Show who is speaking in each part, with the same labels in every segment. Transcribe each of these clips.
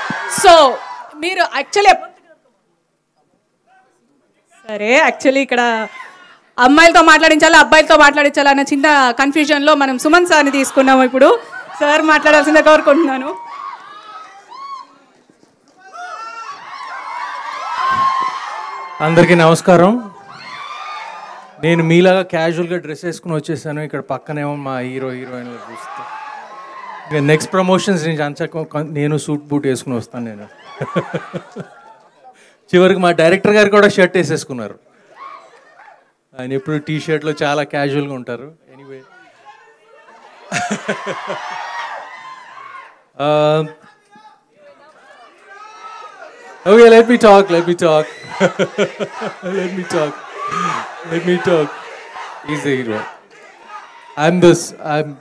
Speaker 1: So మీరు actually సరే actually ఇక్కడ అమ్మాయిలతో మాట్లాడించాలా అబ్బాయిలతో మాట్లాడించాలా అన్న చిన్న కన్ఫ్యూజన్లో మనం సుమన్ సార్ని తీసుకున్నాము ఇప్పుడు సార్ మాట్లాడాల్సిందే కోరుకుంటున్నాను
Speaker 2: అందరికీ నమస్కారం నేను మీలాగా క్యాజువల్గా డ్రెస్ వేసుకుని వచ్చేసాను ఇక్కడ పక్కనేమో మా హీరో హీరోయిన్లు చూస్తా ఇక నెక్స్ట్ ప్రమోషన్స్ నేను అంచక నేను సూట్ బూట్ వేసుకుని వస్తాను నేను చివరికి మా డైరెక్టర్ గారు కూడా షర్ట్ వేసేసుకున్నారు ఆయన ఎప్పుడు టీ షర్ట్లో చాలా క్యాజువల్గా ఉంటారు anyway Okay, let me talk. Let me talk. let me talk. Let me talk. He's the hero. I'm this. I'm.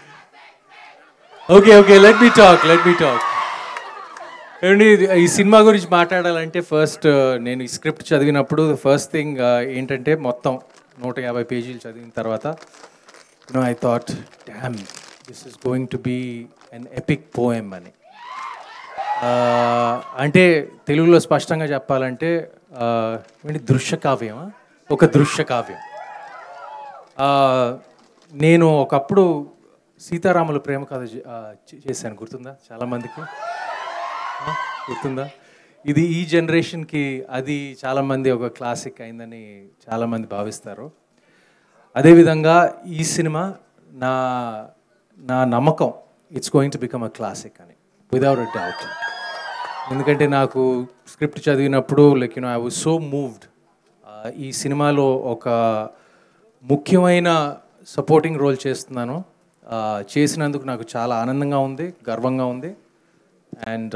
Speaker 2: Okay, okay. Let me talk. Let me talk. ఏమండి ఈ cinema గురించి మాట్లాడాలంటే first నేను ఈ script చదివినప్పుడు first thing ఏంటంటే మొత్తం నూట యాభై పేజీలు చదివిన తర్వాత no I thought damn this is going to be an epic poem అని ఆ, అంటే తెలుగులో స్పష్టంగా చెప్పాలంటే ఆ, ఏంటి దృశ్య కావ్యమా ఒక దృశ్య కావ్యం ఆ, నేను ఒకప్పుడు సీతారాముల ప్రేమ కథ చే- ఆ, చే- చేశాను గుర్తుందా చాలామందికి ఆ, గుర్తుందా ఇది ఈ జనరేషన్కి అది చాలామంది ఒక క్లాసిక్ అయిందని చాలామంది భావిస్తారు అదేవిధంగా ఈ సినిమా నా నా నమ్మకం it's going to become a classic అని విదౌట్ అ డౌట్ ఎందుకంటే నాకు స్క్రిప్ట్ చదివినప్పుడు like you know I was so moved ఈ సినిమాలో ఒక ముఖ్యమైన సపోర్టింగ్ రోల్ చేస్తున్నాను ఆ, చేసినందుకు నాకు చాలా ఆనందంగా ఉంది గర్వంగా ఉంది అండ్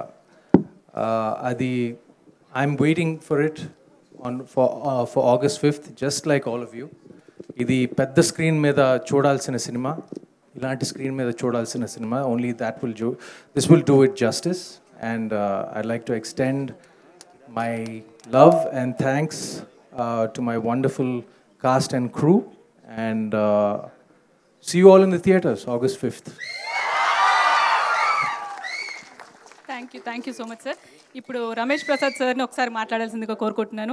Speaker 2: అది I'm waiting for it on for for August fifth just like all of you ఇది పెద్ద స్క్రీన్ మీద చూడాల్సిన సినిమా ఇలాంటి స్క్రీన్ మీద చూడాల్సిన cinema only that will do this will do it justice and I like to extend my love and thanks to my wonderful cast and crew and see you all in the theatres August fifth
Speaker 1: thank you thank you so much sir ఇప్పుడు రమేష్ ప్రసాద్ సార్ని ఒకసారి మాట్లాడాల్సిందిగా కోరుకుంటున్నాను